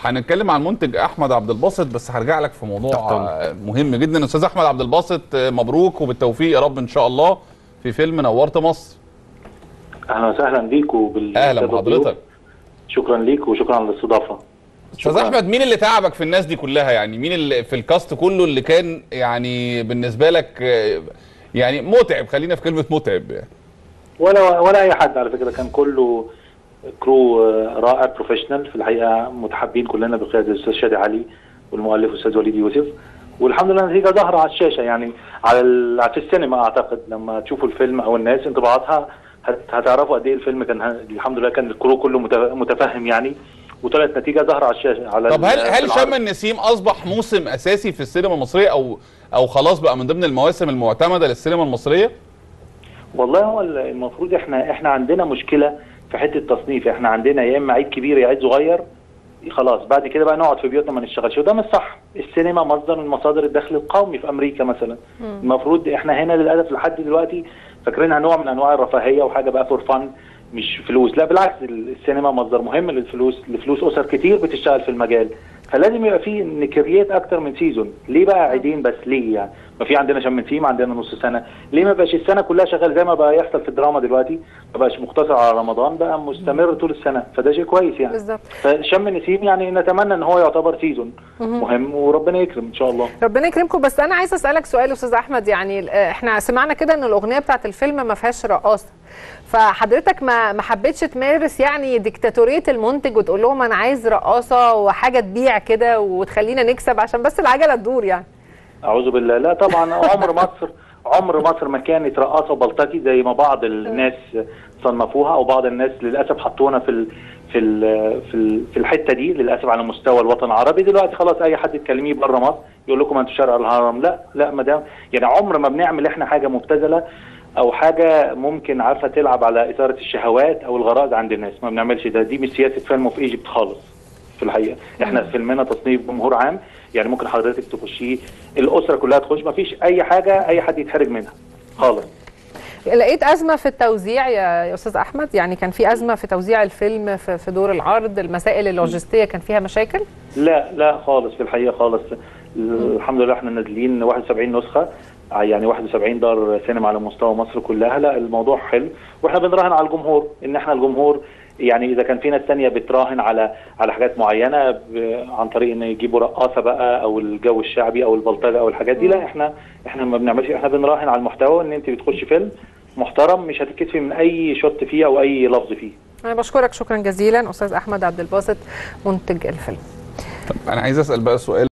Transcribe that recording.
هنتكلم عن منتج احمد عبد الباسط بس هرجع لك في موضوع تحت أمرك. آه، مهم جدا استاذ احمد عبد الباسط آه، مبروك وبالتوفيق يا رب ان شاء الله في فيلم نورت مصر اهلا وسهلا بيك وبال اهلا بحضرتك شكرا ليك وشكرا على الاستضافه استاذ شكراً. احمد مين اللي تعبك في الناس دي كلها يعني مين اللي في الكاست كله اللي كان يعني بالنسبه لك آه، يعني متعب خلينا في كلمه متعب يعني ولا ولا اي حد على فكره كان كله كرو آه، رائع بروفيشنال في الحقيقه متحابين كلنا بقياده الاستاذ شادي علي والمؤلف الاستاذ وليد يوسف والحمد لله النتيجه ظاهره على الشاشه يعني على ال- في السينما اعتقد لما تشوفوا الفيلم او الناس انطباعاتها هت- هتعرفوا قد ايه الفيلم كان ه- الحمد لله كان الكرو كله مت- متفهم يعني وطلعت نتيجه ظاهره على الشاشه على طب هل ال- هل في العرض. شم النسيم اصبح موسم اساسي في السينما المصريه او او خلاص بقى من ضمن المواسم المعتمده للسينما المصريه والله هو المفروض احنا احنا عندنا مشكله في حته التصنيف احنا عندنا يا اما عيد كبير يا عيد صغير خلاص بعد كده بقى نقعد في بيوتنا ما نشتغلش وده مش صح السينما مصدر من مصادر الدخل القومي في امريكا مثلا المفروض احنا هنا للاسف لحد دلوقتي فاكرينها نوع من انواع الرفاهيه وحاجه بقى فور فن مش فلوس لا بالعكس السينما مصدر مهم للفلوس لفلوس اسر كتير بتشتغل في المجال فلازم يبقى فيه نكريات اكتر من سيزون ليه بقى عيدين بس ليه يعني ما في عندنا شم نسيم عندنا نص سنه ليه ما بقاش السنه كلها شغال زي ما بقى يحصل في الدراما دلوقتي ما بقاش مقتصر على رمضان بقى مستمر طول السنه فده شيء كويس يعني بالظبط فشم نسيم يعني نتمنى ان هو يعتبر سيزون مهم وربنا يكرم ان شاء الله ربنا يكرمكم بس انا عايزه اسالك سؤال يا استاذ احمد يعني آه، احنا سمعنا كده ان الاغنيه بتاعت الفيلم ما فيهاش رقاصه فحضرتك ما ما حبيتش تمارس يعني ديكتاتوريه المنتج وتقول لهم انا عايز رقاصه وحاجه تبيع كده وتخلينا نكسب عشان بس العجله تدور يعني اعوذ بالله لا طبعا عمر مصر عمر مصر ما كانت رقاصه بلطجي زي ما بعض الناس صنفوها او بعض الناس للاسف حطونا في ال في ال في ال في الحته دي للاسف على مستوى الوطن العربي دلوقتي خلاص اي حد تكلميه بره مصر يقول لكم انتوا شرق الهرم لا لا ما دام يعني عمر ما بنعمل احنا حاجه مبتذله او حاجه ممكن عارفه تلعب على اثاره الشهوات او الغرائز عند الناس ما بنعملش ده دي مش سياسه فيلم اوف ايجيبت خالص في الحقيقه احنا فيلمنا تصنيف جمهور عام يعني ممكن حضرتك تخشيه الاسره كلها تخش ما فيش اي حاجه اي حد يتحرج منها خالص لقيت ازمه في التوزيع يا يا استاذ احمد يعني كان في ازمه في توزيع الفيلم في في دور العرض المسائل اللوجستيه كان فيها مشاكل لا لا خالص في الحقيقه خالص الحمد لله احنا نازلين 71 نسخه يعني 71 دار سينما على مستوى مصر كلها لا الموضوع حلو واحنا بنراهن على الجمهور ان احنا الجمهور يعني اذا كان في ناس ثانيه بتراهن على على حاجات معينه ب- عن طريق ان يجيبوا رقاصه بقى او الجو الشعبي او البلطجه او الحاجات دي لا احنا احنا ما بنعملش احنا بنراهن على المحتوى ان انت بتخش فيلم محترم مش هتتكسفي من اي شوت فيه او اي لفظ فيه انا بشكرك شكرا جزيلا استاذ احمد عبد الباسط منتج الفيلم طب انا عايز اسال بقى سؤال